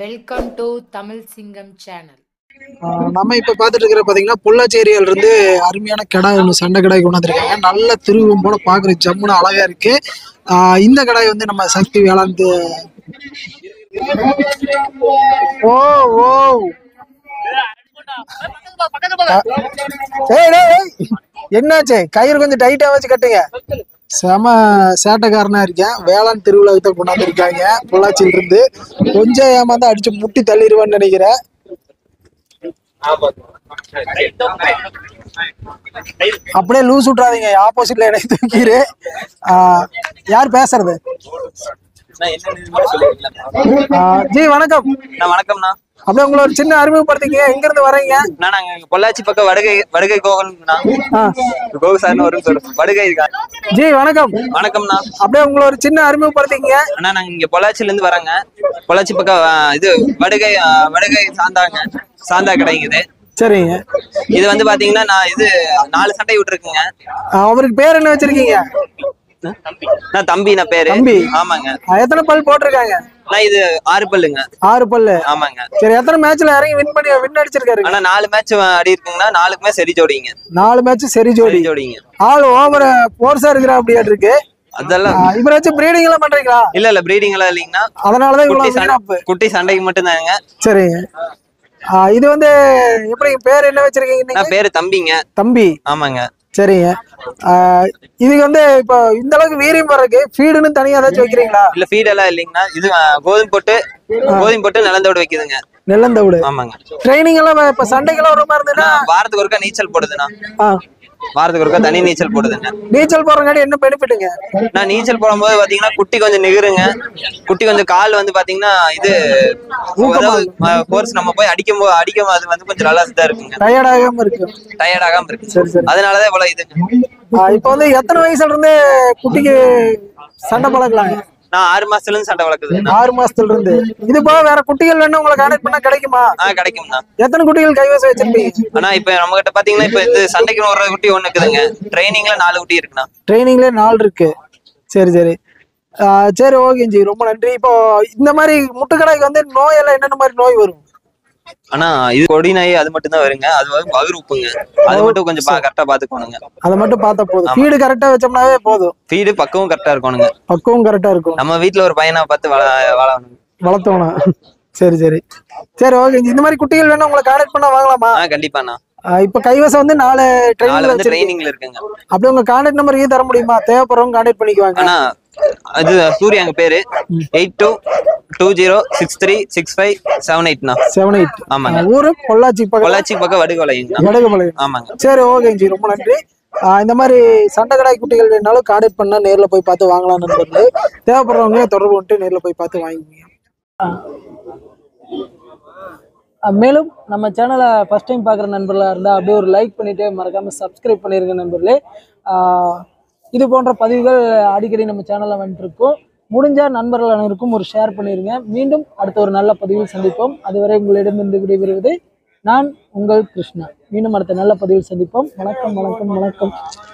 Welcome to Tamil சிங்கம் channel ஆஹ் நம்ம இப்ப பாத்துட்டு இருக்கிற பாத்தீங்கன்னா பொள்ளாச்சேரியில இருந்து அருமையான கடாய் ஒன்று சண்டை கடாய் கொண்டாந்துருக்காங்க நல்ல திருவும் போல பாக்குற ஜம்முன்னு அழகா இருக்கு ஆஹ் இந்த கடாய் வந்து நம்ம சக்தி வேளாந்து ஓ ஓ அஹ், ஏய், டேய், ஏய். என்னாச்சு கயிறு கொஞ்சம் டைட்டா வச்சு கட்டுங்க செம சேட்டைக்காரனா இருக்கேன் வேளாண் திருவிழாவுக்கு தான் கொண்டாந்து இருக்காங்க பொள்ளாச்சியில இருந்து கொஞ்சம் ஏமாந்தா அடிச்சு முட்டி தள்ளிடுவேன்னு நினைக்கிறேன் அப்படியே லூஸ் விட்றாதீங்க ஆப்போசிட்ல எனக்கு தூக்கிடு ஆஹ் யார் பேசுறது ஆஹ் ஜி வணக்கம் அண்ணா வணக்கம்ண்ணா அப்படியே உங்களை ஒரு சின்ன அறிமுகப்படுத்திங்க எங்க இருந்து வரீங்க அண்ணா நாங்க இங்க பொள்ளாச்சி பக்கம் வடுகை வடுகை கோகல்ண்ணா ஆ. கோகு சார்னு வரும் சொல்றோம் வடுகை இருக்கா ஜி வணக்கம் வணக்கம்ண்ணா அப்படியே உங்களை ஒரு சின்ன அறிமுகப்படுத்திங்க அண்ணா நாங்க இங்க பொள்ளாச்சில இருந்து வரோங்க பொள்ளாச்சி பக்கம் ஆ, இது வடுகை ஆ, வடுகை சாந்தாங்க சாந்தா கடைங்க இது சரிங்க இது வந்து பாத்தீங்கன்னா நான் இது நாலு சட்டை விட்டுருக்குங்க ஆஹ் அவருக்கு பேர் என்ன வச்சிருக்கீங்க நான் தம்பி நான் பேரு தம்பி. ஆமாங்க ஆஹ் எத்தனை பல் போட்டிருக்காங்க நான் இது ஆறு பல்லுங்க ஆறு பல்லு ஆமாங்க சரி எத்தனை மேட்ச்ல இறங்கி வின் பண்ணி வின் அடிச்சிருக்காரு ஆனா நாலு மேட்ச் ஆடி இருக்குங்கன்னா நாலுக்குமே சரி ஜோடிங்க நாலு மேட்ச் சரி ஜோடி சரி ஜோடிங்க ஆள் ஓவர் போர்ஸா இருக்கிறா அப்படியா இருக்கு அதெல்லாம் ஆஹ் இவரை வச்சு பிரீடிங் எல்லாம் பண்றீங்களா இல்ல இல்ல பிரீடிங் எல்லாம் இல்லைங்கண்ணா அதனாலதான் குட்டி இவ்வளவு சண்டை வீணாப்பு குட்டி சண்டைக்கு மட்டும் தாங்க சரிங்க ஆஹ் இது வந்து எப்படி பேர் என்ன வச்சிருக்கீங்க நீங்க? நான் பேரு தம்பிங்க தம்பி ஆமாங்க சரிங்க ஆஹ் இதுக்கு வந்து இப்போ இந்த அளவுக்கு வீரியம் வர்றதுக்கு ஃபீடுன்னு தனியா ஏதாச்சும் வைக்கிறீங்களா இல்ல ஃபீட் எல்லாம் இல்லைங்கண்ணா இது ஆ, கோதுமை போட்டு கோதுமை போட்டு நிலந்தோடு வைக்குதுங்க நெல்லந்தவிடு ஆமாங்க ட்ரைனிங் எல்லாம் இப்ப சண்டைக்கெல்லாம் வர மாதிரி இருந்ததுன்னா அண்ணா, வாரத்துக்கு ஒருக்கா நீச்சல் போடுதுண்ணா ஆஹ் வாரத்துக்கு ஒருக்கா தனி நீச்சல் போடுதுங்க நீச்சல் போறங்காட்டி என்ன பெனிஃபிட்டுங்க நான் நீச்சல் போடும்போது பாத்தீங்கன்னா குட்டி கொஞ்சம் நிகருங்க குட்டி கொஞ்சம் கால் வந்து பாத்தீங்கன்னா இது ஃபோர்ஸ் நம்ம போய் அடிக்கும் போது அடிக்கும் போது அது வந்து கொஞ்சம் நல்லா இதா இருக்குங்க டயர்ட் ஆகாம இருக்கு டயர்ட் ஆகாம இருக்கு சரி சரி அதனாலதான் இவ்வளவு இதுங்க ஆஹ் இப்போ வந்து எத்தனை வயசுல இருந்து குட்டிக்கு சண்டை பழக்கலாங்க நான் ஆறு மாசத்துல இருந்து சண்டை வளர்க்குதுண்ணா ஆறு மாசத்துல இருந்து இது போக வேற குட்டிகள் வேணும் உங்களை கான்டாக்ட் பண்ணா கிடைக்குமா ஆ கிடைக்கும்ண்ணா எத்தனை குட்டிகள் கைவசம் வச்சிருப்பீங்க ஆனா இப்ப நம்ம கிட்ட பாத்தீங்கன்னா இப்ப இது சண்டைக்கு ஒரு குட்டி ஒண்ணு இருக்குதுங்க ட்ரைனிங்ல நாலு குட்டி இருக்குண்ணா ட்ரைனிங்ல நாள் இருக்கு சரி சரி ஆஹ் சரி ஓகே ஜி ரொம்ப நன்றி இப்போ இந்த மாதிரி முட்டுக்கடைக்கு வந்து நோய் எல்லாம் என்னென்ன மாதிரி நோய் வரும் ஆனா இது கொடி நாய் அது மட்டும் தான் வருங்க அது வந்து பகிர் உப்புங்க அது மட்டும் கொஞ்சம் கரெக்டா பாத்துக்கோணுங்க அதை மட்டும் பார்த்தா போதும் ஃபீடு கரெக்டா வச்சோம்னாவே போதும் ஃபீடு பக்கமும் கரெக்டா இருக்கணுங்க பக்குவம் கரெக்டா இருக்கும் நம்ம வீட்ல ஒரு பையனை பார்த்து வள வளரணும் வளர்த்தோணும் சரி சரி சரி ஓகே இந்த மாதிரி குட்டிகள் வேணும் உங்களை கான்டாக்ட் பண்ணா வாங்கலாமா ஆ கண்டிப்பாண்ணா ஆஹ் இப்போ கைவசம் வந்து நாலு நாலு ட்ரைனிங்ல வந்து வச்சிருக்கீங்க ட்ரைனிங்ல இருக்குங்க அப்படியே உங்க கான்டாக்ட் நம்பர் தர முடியுமா தேவைப்படுறவங்க கான்டாக்ட் பண்ணிக்குவாங்க ஆனா அது சூர்யா எங்க பேரு eight two two zero six three six five seven எயிட்ண்ணா செவன் எயிட் ஆமாங்க ஊரு பொள்ளாச்சி பக்கம் பொள்ளாச்சி பக்கம் வடுகொலைங்கண்ணா வடகுபாளையம் ஆமாங்க சரி ஓகே ஜி ரொம்ப நன்றி ஆஹ் இந்த மாதிரி சண்டை கடாய் குட்டிகள் வேணாலும் கான்டாக்ட் பண்ணா நேர்ல போய் பார்த்து வாங்கலாம் நண்பர்களே தேவைப்படுறவங்க தொடர்பு கொண்டு நேர்ல போய் பார்த்து வாங்கிக்கோங்க மேலும் நம்ம சேனலை ஃபஸ்ட் டைம் பார்க்குற நண்பர்களாக இருந்தால் அப்படியே ஒரு லைக் பண்ணிவிட்டு மறக்காமல் சப்ஸ்கிரைப் பண்ணிருங்க நண்பர்களே ஆஹ் இது போன்ற பதிவுகள் அடிக்கடி நம்ம சேனலில் வந்துட்டுருக்கோம் முடிஞ்சால் நண்பர்கள் அனைவருக்கும் ஒரு ஷேர் பண்ணிடுங்க மீண்டும் அடுத்த ஒரு நல்ல பதிவில் சந்திப்போம் அதுவரை உங்களிடமிருந்து விடைபெறுவது நான் உங்கள் கிருஷ்ணா மீண்டும் அடுத்த நல்ல பதிவில் சந்திப்போம் வணக்கம் வணக்கம் வணக்கம்